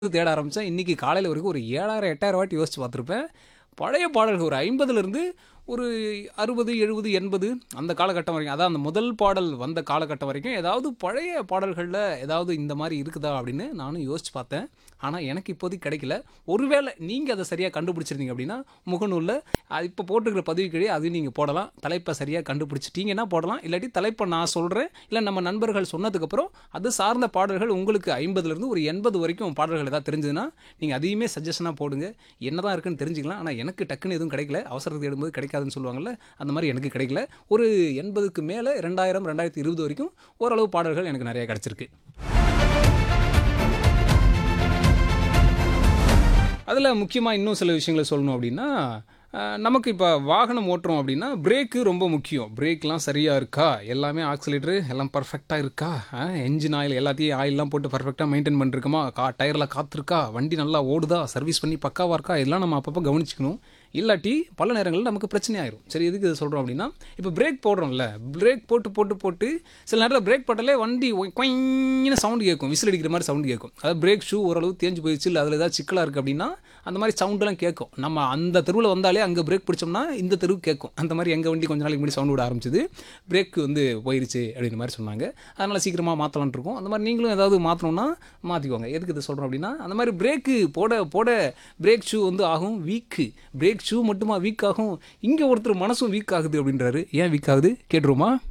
தேட ஆரம்பித்தேன் இன்றைக்கி காலையில் வரைக்கும் ஒரு ஏழாயிரம் எட்டாயிரம் வாட்டி யோசிச்சு பார்த்துருப்பேன் பழைய பாடல்கள் ஒரு ஐம்பதுலேருந்து ஒரு அறுபது எழுபது எண்பது அந்த காலகட்டம் வரைக்கும் அதான் அந்த முதல் பாடல் வந்த காலகட்டம் வரைக்கும் ஏதாவது பழைய பாடல்களில் ஏதாவது இந்த மாதிரி இருக்குதா அப்படின்னு நானும் யோசிச்சு பார்த்தேன் ஆனால் எனக்கு இப்போதைக்கு கிடைக்கல ஒருவேளை நீங்கள் அதை சரியாக கண்டுபிடிச்சிருந்தீங்க அப்படின்னா முகநூலில் அது இப்போ போட்டுக்கிற பதிவு கீழே அதையும் நீங்கள் போடலாம் தலைப்பை சரியாக கண்டுபிடிச்சிட்டீங்கன்னா போடலாம் இல்லாட்டி தலைப்பை நான் சொல்கிறேன் இல்லை நம்ம நண்பர்கள் சொன்னதுக்கப்புறம் அது சார்ந்த பாடல்கள் உங்களுக்கு ஐம்பதுலேருந்து ஒரு எண்பது வரைக்கும் பாடல்கள் ஏதாவது தெரிஞ்சதுன்னா நீங்கள் அதையுமே சஜஷனாக போடுங்க என்ன தான் இருக்குன்னு தெரிஞ்சுக்கலாம் ஆனால் எனக்கு டக்குன்னு எதுவும் கிடைக்கல அவசரத்துக்கு எடுக்கும்போது கிடைக்காதுன்னு சொல்லுவாங்கல்ல அந்த மாதிரி எனக்கு கிடைக்கல ஒரு எண்பதுக்கு மேலே ரெண்டாயிரம் ரெண்டாயிரத்தி இருபது வரைக்கும் ஓரளவு பாடல்கள் எனக்கு நிறைய கிடச்சிருக்கு அதில் முக்கியமாக இன்னும் சில விஷயங்களை சொல்லணும் அப்படின்னா அஹ், நமக்கு இப்போ வாகனம் ஓட்டுறோம் அப்படின்னா பிரேக்கு ரொம்ப முக்கியம் பிரேக்லாம் சரியாக இருக்கா எல்லாமே ஆக்சிலேட்டரு எல்லாம் பர்ஃபெக்டாக இருக்கா என்ஜின் ஆயில் எல்லாத்தையும் ஆயிலெலாம் போட்டு பர்ஃபெக்டாக மெயின்டைன் பண்ணிருக்கோமா கா டயரில் காத்திருக்கா வண்டி நல்லா ஓடுதா சர்வீஸ் பண்ணி பக்காவாக இருக்கா இதெல்லாம் நம்ம அப்பப்போ கவனிச்சுக்கணும் இல்லாட்டி பல நேரங்களில் நமக்கு பிரச்சனை ஆயிரும் சரி எதுக்கு இதை சொல்கிறோம் அப்படின்னா இப்போ பிரேக் போடுறோம்ல பிரேக் போட்டு போட்டு போட்டு சில நேரத்தில் பிரேக் போட்டாலே வண்டி கொயின்னு சவுண்டு கேட்கும் விசில் அடிக்கிற மாதிரி சவுண்டு கேட்கும் அதாவது பிரேக் ஷூ ஓரளவு தேஞ்சு போயிடுச்சு இல்லை அதில் ஏதாவது சிக்கலாக இருக்குது அப்படின்னா அந்த மாதிரி சவுண்டெல்லாம் கேட்கும் நம்ம அந்த தெருவில் வந்தாலே அங்கே பிரேக் பிடிச்சோம்னா இந்த தெருவு கேட்கும் அந்த மாதிரி எங்கள் வண்டி கொஞ்ச நாளைக்கு முன்னாடி சவுண்ட் விட ஆரம்பிச்சது பிரேக் வந்து போயிருச்சு அப்படின்ற மாதிரி சொன்னாங்க அதனால் சீக்கிரமாக மாற்றலான் இருக்கோம் அந்த மாதிரி நீங்களும் ஏதாவது மாற்றணும்னா மாற்றிக்கோங்க எதுக்கு இதை சொல்கிறோம் அப்படின்னா அந்த மாதிரி பிரேக்கு போட போட பிரேக் ஷூ வந்து ஆகும் வீக்கு பிரேக் ஷூ மட்டுமா வீக் ஆகும் இங்கே ஒருத்தர் மனசும் வீக் ஆகுது அப்படின்றாரு ஏன் வீக் ஆகுது கேட்டுருமா